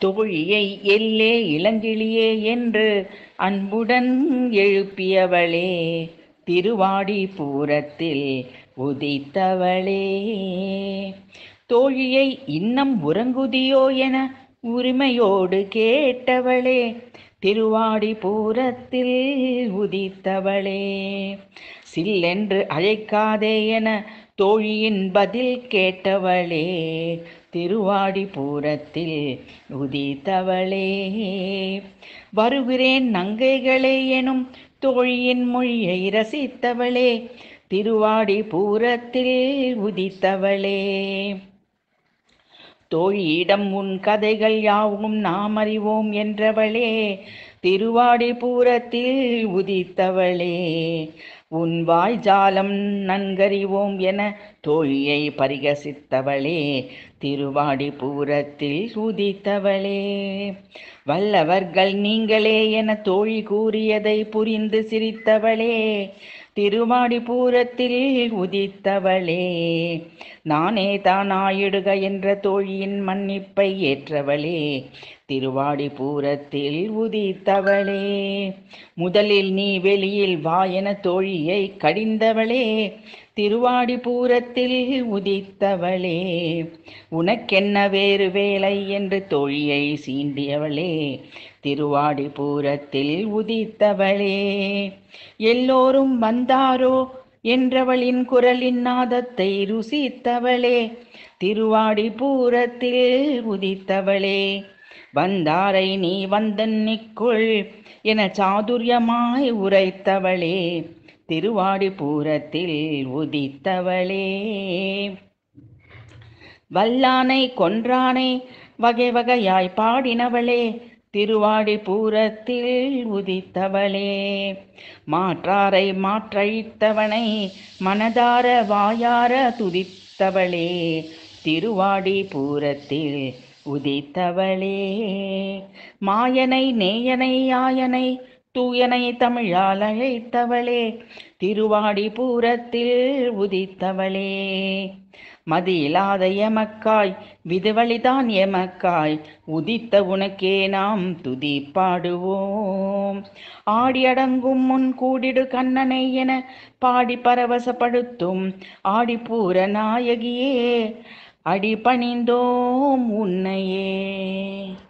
தோழியை எல்லே இளங்கிளியே என்று அன்புடன் எழுப்பியவளே திருவாடி பூரத்தில் உதித்தவளே தோழியை இன்னம் உறங்குதியோ என உரிமையோடு கேட்டவளே திருவாடி பூரத்தில் உதித்தவளே சில்லென்று அழைக்காதே என தோழியின் பதில் கேட்டவளே திருவாடி பூரத்தில் உதித்தவளே வருகிறேன் நங்கைகளே எனும் தோழியின் மொழியை ரசித்தவளே திருவாடி பூரத்தில் உதித்தவளே தோழியிடம் உன் கதைகள் யாவும் நாம் அறிவோம் என்றவளே திருவாடி பூரத்தில் உதித்தவளே உன் வாய்ஜாலம் நன்கறிவோம் என தோழியை பரிகசித்தவளே திருவாடி பூரத்தில் உதித்தவளே வல்லவர்கள் நீங்களே என தோழி கூறியதை புரிந்து சிரித்தவளே திருவாடி பூரத்தில் உதித்தவளே நானே தானாயிடுக என்ற தோழியின் மன்னிப்பை ஏற்றவளே திருவாடி பூரத்தில் உதித்தவளே முதலில் நீ வெளியில் வா என தோழியை கடிந்தவளே திருவாடி பூரத்தில் உதித்தவளே உனக்கென்ன வேறு வேலை என்று தோழியை சீண்டியவளே திருவாடி பூரத்தில் உதித்தவளே எல்லோரும் வந்தாரோ என்றவளின் குரலின் நாதத்தை ருசித்தவளே திருவாடி பூரத்தில் உதித்தவளே வந்தாரை நீ வந்தன்னிக்குள் என சாதுரியமாய் உரைத்தவளே திருவாடி பூரத்தில் உதித்தவளே வல்லானை கொன்றானை வகை வகையாய் பாடினவளே திருவாடி பூரத்தில் உதித்தவளே மாற்றாரை மாற்றழித்தவனை மனதார வாயார துதித்தவளே திருவாடி பூரத்தில் உதித்தவளே மாயனை நேயனை ஆயனை தூயனை தமிழால் அழைத்தவளே திருவாடி பூரத்தில் உதித்தவளே மதியில்லாத எமக்காய் விதுவழிதான் எமக்காய் உதித்த உனக்கே நாம் துதி பாடுவோம் ஆடியடங்கும் முன் கூடிடு கண்ணனை என பாடி பரவசப்படுத்தும் ஆடிப்பூர நாயகியே அடி பணிந்தோம் உன்னையே